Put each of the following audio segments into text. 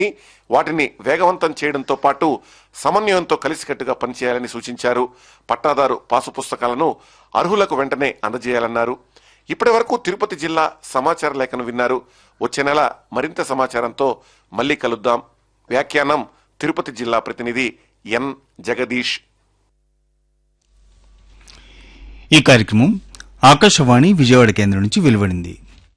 వాటిని వేగవంతం చేయడంతో పాటు సమన్వయంతో కలిసికట్టుగా పనిచేయాలని సూచించారు పట్టాదారు పాసు పుస్తకాలను అర్హులకు వెంటనే అందజేయాలన్నారు ఇప్పటి వరకు తిరుపతి జిల్లా సమాచార లేఖను విన్నారు వచ్చే నెల మరింత సమాచారంతో మళ్ళీ కలుద్దాం వ్యాఖ్యానం తిరుపతి జిల్లా ప్రతినిధి ఎన్ జగదీష్ ఈ కార్యక్రమం ఆకాశవాణి విజయవాడ కేంద్రం నుంచి వెలువడింది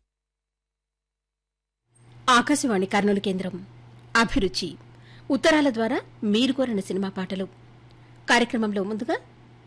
ఆకాశవాణి కర్నూలు కేంద్రం అభిరుచి ఉత్తరాల ద్వారా మీరు కోరిన సినిమా పాటలు కార్యక్రమంలో ముందుగా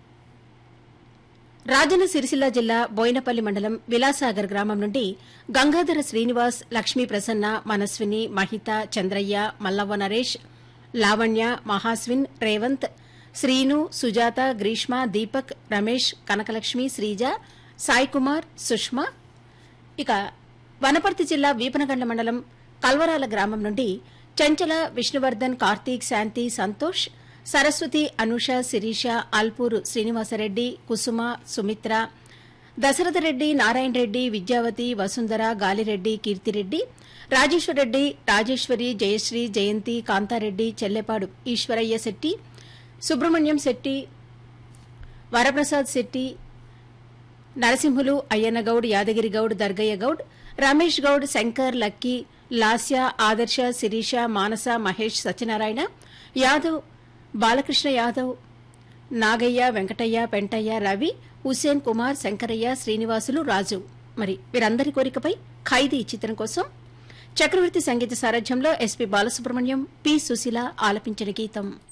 రాజన్న సిరిసిల్ల జిల్లా బోయినపల్లి మండలం విలాసాగర్ గ్రామం నుండి గంగాధర శ్రీనివాస్ లక్ష్మీ ప్రసన్న మనస్విని మహిత చంద్రయ్య మల్లవ్వ నరేష్ లావణ్య మహాస్విన్ రేవంత్ శ్రీను సుజాత గ్రీష్మ దీపక్ రమేష్ కనకలక్ష్మి శ్రీజ సాయి కుమార్ సుష్మా ఇక వనపర్తి జిల్లా వీపనగండ్ల మండలం కల్వరాల గ్రామం నుండి చంచల విష్ణువర్ధన్ కార్తీక్ శాంతి సంతోష్ సరస్వతి అనుష శిరీష అల్పూరు శ్రీనివాసరెడ్డి కుసుమ సుమిత్ర దశరథ రెడ్డి నారాయణ రెడ్డి విద్యావతి వసుంధర గాలిరెడ్డి కీర్తిరెడ్డి రాజేశ్వరరెడ్డి రాజేశ్వరి జయశ్రీ జయంతి కాంతారెడ్డి చెల్లెపాడు ఈశ్వరయ్య శెట్టి సుబ్రహ్మణ్యం శెట్టి వరప్రసాద్ శెట్టి నరసింహులు అయ్యన్నగౌడ్ యాదగిరి గౌడ్ దర్గయ్య గౌడ్ రమేష్ గౌడ్ శంకర్ లక్కీ లాస్య ఆదర్శ శిరీష మానస మహేష్ సత్యనారాయణ యాదవ్ బాలకృష్ణ యాదవ్ నాగయ్య వెంకటయ్య పెంటయ్య రవి హుసేన్ కుమార్ శంకరయ్య శ్రీనివాసులు రాజు మరి వీరందరి కోరికపై ఖైదీ చిత్రం కోసం చక్రవర్తి సంగీత సారథ్యంలో ఎస్పీ బాలసుబ్రహ్మణ్యం పి సుశీల ఆలపించిన గీతం